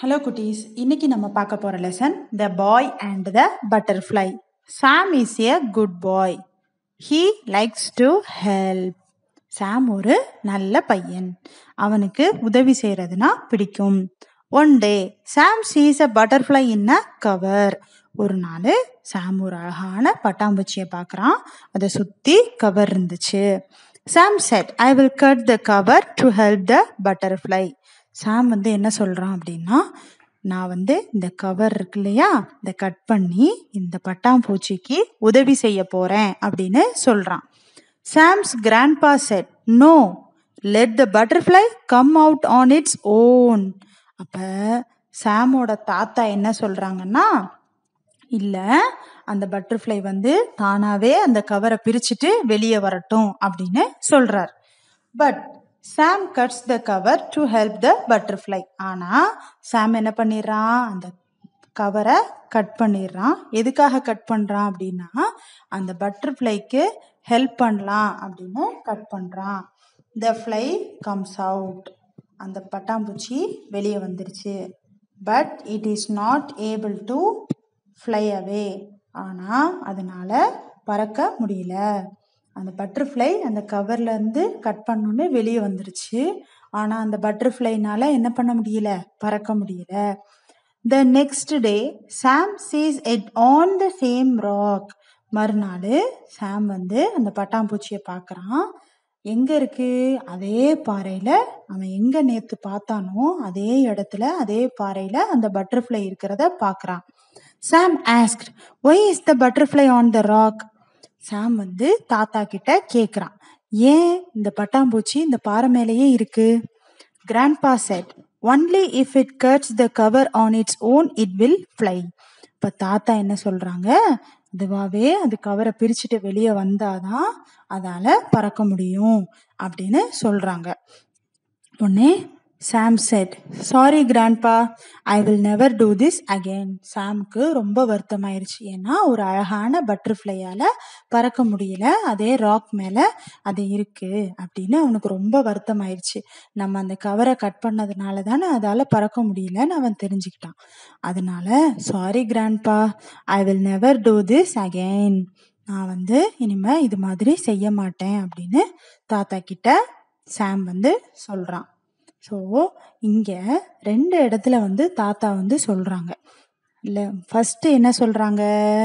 hello குட்டீஸ் இன்னைக்கு நம்ம பார்க்க போகிற lesson the boy and the butterfly Sam is a good boy he likes to help Sam ஒரு நல்ல பையன் அவனுக்கு உதவி செய்கிறதுனா பிடிக்கும் one day Sam sees a butterfly in a cover ஒரு நாள் சாம் ஒரு அழகான பட்டாம்பூச்சியை பார்க்குறான் அதை சுற்றி கவர் இருந்துச்சு Sam said I will cut the cover to help the butterfly Sam வந்து என்ன சொல்கிறான் அப்படின்னா நான் வந்து இந்த கவர் இருக்கு இல்லையா இதை கட் பண்ணி இந்த பட்டாம்பூச்சிக்கு உதவி செய்ய போகிறேன் அப்படின்னு சொல்கிறான் Sam's grandpa said no let the butterfly come out on its own அப்போ சாமோட தாத்தா என்ன சொல்கிறாங்கன்னா இல்லை அந்த பட்டர்ஃப்ளை வந்து தானாகவே அந்த கவரை பிரிச்சுட்டு வெளியே வரட்டும் அப்படின்னு சொல்கிறார் but Sam cuts the cover to help the butterfly ஆனால் சாம் என்ன பண்ணிடுறான் அந்த கவரை கட் பண்ணிடுறான் எதுக்காக கட் பண்ணுறான் அப்படின்னா அந்த பட்டர்ஃப்ளைக்கு ஹெல்ப் பண்ணலாம் அப்படின்னு கட் பண்ணுறான் த ஃப்ளை கம்ஸ் அவுட் அந்த பட்டாம்பூச்சி வெளியே வந்துருச்சு but it is not able to fly away ஆனால் அதனால் பறக்க முடியல அந்த பட்டர்ஃப்ளை அந்த கவர்லேருந்து கட் பண்ணோன்னே வெளியே வந்துருச்சு ஆனால் அந்த பட்டர்ஃப்ளைனால என்ன பண்ண முடியல பறக்க முடியல the next day Sam sees it on the same rock மறுநாள் சாம் வந்து அந்த பட்டாம்பூச்சியை பார்க்குறான் எங்கே இருக்கு அதே பாறையில் அவன் எங்கே நேற்று பார்த்தானோ அதே இடத்துல அதே பாறையில் அந்த பட்டர்ஃப்ளை இருக்கிறத பார்க்குறான் Sam asked why is the butterfly on the rock Sam வந்து தாத்தா கிட்ட கேட்குறான் ஏன் இந்த பட்டாம்பூச்சி இந்த பாறை மேலேயே இருக்கு grandpa said only if it cuts the cover on its own it will fly இப்போ தாத்தா என்ன சொல்கிறாங்க அதுவாகவே அது கவரை பிரிச்சுட்டு வெளியே வந்தாதான் அதால் பறக்க முடியும் அப்படின்னு சொல்கிறாங்க உடனே Sam said sorry grandpa I will never do this again சாமுக்கு ரொம்ப வருத்தமாயிருச்சு ஏன்னா ஒரு அழகான பட்டர்ஃப்ளையால் பறக்க முடியல அதே ராக் மேலே அது இருக்குது அப்படின்னு அவனுக்கு ரொம்ப வருத்தமாயிருச்சு நம்ம அந்த கவரை கட் பண்ணதுனால தானே அதால் பறக்க முடியலன்னு அவன் தெரிஞ்சுக்கிட்டான் அதனால sorry grandpa I will never do this again நான் வந்து இனிமேல் இது மாதிரி செய்ய மாட்டேன் அப்படின்னு தாத்தா கிட்ட சாம் வந்து சொல்கிறான் ஸோ இங்கே ரெண்டு இடத்துல வந்து தாத்தா வந்து சொல்கிறாங்க இல்லை ஃபஸ்ட்டு என்ன சொல்கிறாங்க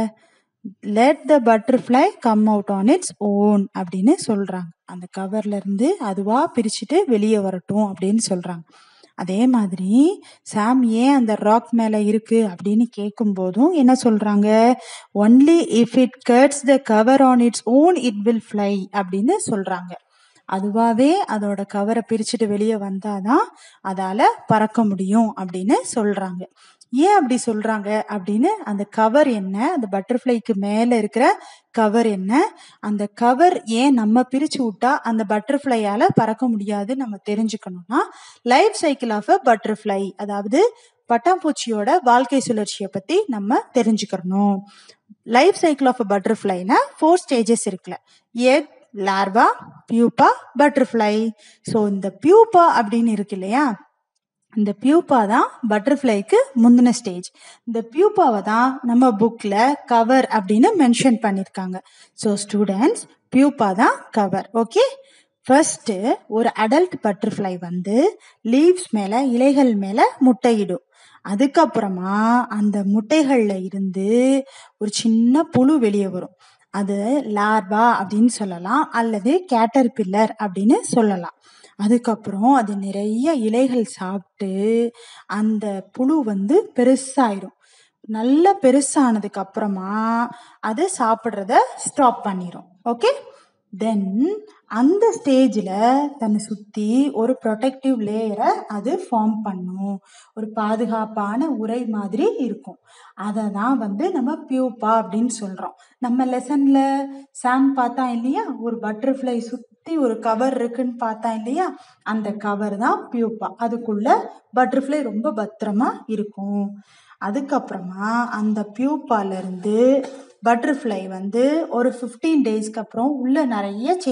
let the butterfly come out on its own அப்படின்னு சொல்கிறாங்க அந்த கவர்லேருந்து அதுவாக பிரிச்சுட்டு வெளியே வரட்டும் அப்படின்னு சொல்கிறாங்க அதே மாதிரி சாம் ஏன் அந்த ராக் மேலே இருக்குது அப்படின்னு கேட்கும்போதும் என்ன சொல்கிறாங்க only if it cuts the cover on its own it will fly அப்படின்னு சொல்கிறாங்க அதுவாகவே அதோட கவரை பிரிச்சுட்டு வெளியே வந்தாதான் அதால் பறக்க முடியும் அப்படின்னு சொல்கிறாங்க ஏன் அப்படி சொல்கிறாங்க அப்படின்னு அந்த கவர் என்ன அந்த பட்டர்ஃப்ளைக்கு மேலே இருக்கிற கவர் என்ன அந்த கவர் ஏன் நம்ம பிரித்து விட்டா அந்த பட்டர்ஃப்ளையால் பறக்க முடியாது நம்ம தெரிஞ்சுக்கணும்னா life cycle of a butterfly அதாவது பட்டாம்பூச்சியோட வாழ்க்கை சுழற்சியை பற்றி நம்ம தெரிஞ்சுக்கணும் லைஃப் சைக்கிள் ஆஃப் அ பட்டர்ஃப்ளைல ஃபோர் ஸ்டேஜஸ் இருக்குல்ல egg larva pupa butterfly so இந்த பியூப்பா அப்படின்னு இருக்கு இல்லையா இந்த பியூப்பா தான் பட்டர்ஃப்ளைக்கு முந்தின ஸ்டேஜ் இந்த பியூப்பாவை தான் நம்ம புக்கில் கவர் அப்படின்னு மென்ஷன் பண்ணியிருக்காங்க ஸோ ஸ்டூடெண்ட்ஸ் பியூப்பா தான் கவர் ஓகே ஃபர்ஸ்ட்டு ஒரு அடல்ட் பட்டர்ஃப்ளை வந்து லீவ்ஸ் மேலே இலைகள் மேலே முட்டையிடும் அதுக்கப்புறமா அந்த முட்டைகளில் இருந்து ஒரு சின்ன புழு வெளியே வரும் அது லார்வா அப்படின்னு சொல்லலாம் அல்லது கேட்டர் பில்லர் அப்படின்னு சொல்லலாம் அதுக்கப்புறம் அது நிறைய இலைகள் சாப்பிட்டு அந்த புழு வந்து பெருசாயிடும் நல்ல பெருசானதுக்கு அப்புறமா அது சாப்பிட்றத ஸ்டாப் பண்ணிடும் ஓகே தென் அந்த ஸ்டேஜில் தன்னை சுற்றி ஒரு ப்ரொடெக்டிவ் லேயரை அது ஃபார்ம் பண்ணும் ஒரு பாதுகாப்பான உரை மாதிரி இருக்கும் அதை தான் வந்து நம்ம பியூப்பா அப்படின்னு சொல்கிறோம் நம்ம லெசனில் சாம் பார்த்தா இல்லையா ஒரு பட்டர்ஃப்ளை சுற்றி ஒரு கவர் இருக்குன்னு பார்த்தா இல்லையா அந்த கவர் தான் பியூப்பா அதுக்குள்ள பட்டர்ஃப்ளை ரொம்ப பத்திரமா இருக்கும் அதுக்கப்புறமா அந்த பியூப்பாலேருந்து பட்டர்ஃப்ளை வந்து ஒரு ஃபிஃப்டீன் டேஸ்க்கு அப்புறம் உள்ள நிறைய சேஞ்சஸ்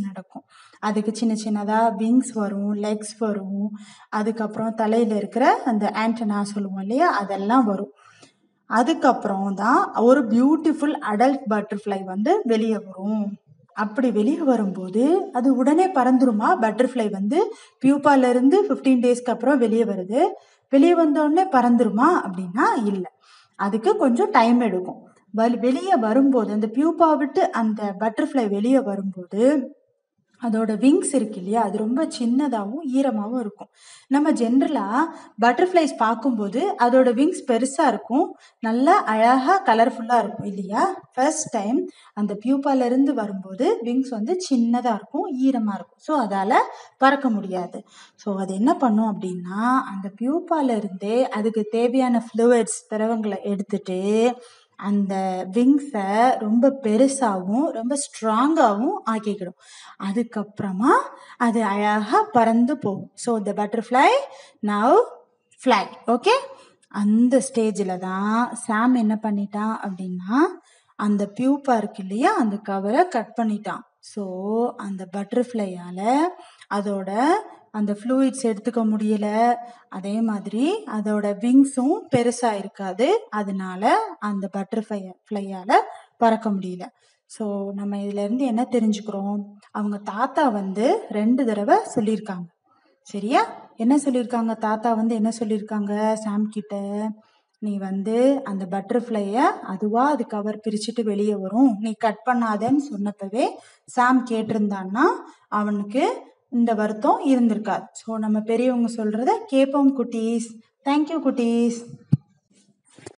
நடக்கும் அதுக்கு சின்ன சின்னதாக விங்ஸ் வரும் லெக்ஸ் வரும் அதுக்கப்புறம் தலையில் இருக்கிற அந்த ஆண்டனா சொல்லுவோம் இல்லையா அதெல்லாம் வரும் அதுக்கப்புறம் தான் ஒரு பியூட்டிஃபுல் அடல்ட் பட்டர்ஃப்ளை வந்து வெளியே வரும் அப்படி வெளியே வரும்போது அது உடனே பறந்துருமா பட்டர்ஃப்ளை வந்து பியூப்பால இருந்து ஃபிஃப்டீன் டேஸ்க்கு அப்புறம் வெளியே வருது வெளியே வந்த உடனே பறந்துருமா அப்படின்னா இல்லை அதுக்கு கொஞ்சம் டைம் எடுக்கும் வல் வெளியே வரும்போது அந்த பியூப்பா விட்டு அந்த பட்டர்ஃப்ளை வெளியே வரும்போது அதோட விங்ஸ் இருக்கு இல்லையா அது ரொம்ப சின்னதாகவும் ஈரமாகவும் இருக்கும் நம்ம ஜென்ரலாக பட்டர்ஃப்ளைஸ் பார்க்கும்போது அதோட விங்ஸ் பெருசாக இருக்கும் நல்லா அழகாக கலர்ஃபுல்லாக இருக்கும் இல்லையா ஃபர்ஸ்ட் டைம் அந்த பியூப்பாலேருந்து வரும்போது விங்ஸ் வந்து சின்னதாக இருக்கும் ஈரமாக இருக்கும் ஸோ அதால் பறக்க முடியாது ஸோ அது என்ன பண்ணும் அப்படின்னா அந்த பியூப்பாலேருந்தே அதுக்கு தேவையான ஃப்ளூயிட்ஸ் திரவங்களை எடுத்துட்டு அந்த விங்ஸை ரொம்ப பெருசாகவும் ரொம்ப ஸ்ட்ராங்காகவும் ஆக்கிக்கிடும் அதுக்கப்புறமா அது அழகாக பறந்து போகும் so the butterfly now fly okay அந்த ஸ்டேஜில் தான் சாம் என்ன பண்ணிட்டான் அப்படின்னா அந்த பியூப்பா இருக்கு இல்லையா அந்த கவரை கட் பண்ணிட்டான் ஸோ அந்த பட்டர்ஃப்ளையால் அதோட அந்த ஃப்ளூயிட்ஸ் எடுத்துக்க முடியல அதே மாதிரி அதோட விங்ஸும் பெருசாக இருக்காது அதனால அந்த பட்டர்ஃப்ளை ஃப்ளையால் பறக்க முடியல ஸோ நம்ம இதுலேருந்து என்ன தெரிஞ்சுக்கிறோம் அவங்க தாத்தா வந்து ரெண்டு தடவை சொல்லியிருக்காங்க சரியா என்ன சொல்லியிருக்காங்க தாத்தா வந்து என்ன சொல்லியிருக்காங்க சாம் கிட்ட நீ வந்து அந்த பட்டர்ஃப்ளையை அதுவாக அது கவர் பிரிச்சுட்டு வெளியே வரும் நீ கட் பண்ணாதன்னு சொன்னப்பவே சாம் கேட்டிருந்தான்னா அவனுக்கு இந்த வருத்தம் இருந்திருக்காது ஸோ நம்ம பெரியவங்க சொல்கிறத கேட்போம் குட்டீஸ் தேங்க்யூ குட்டீஸ்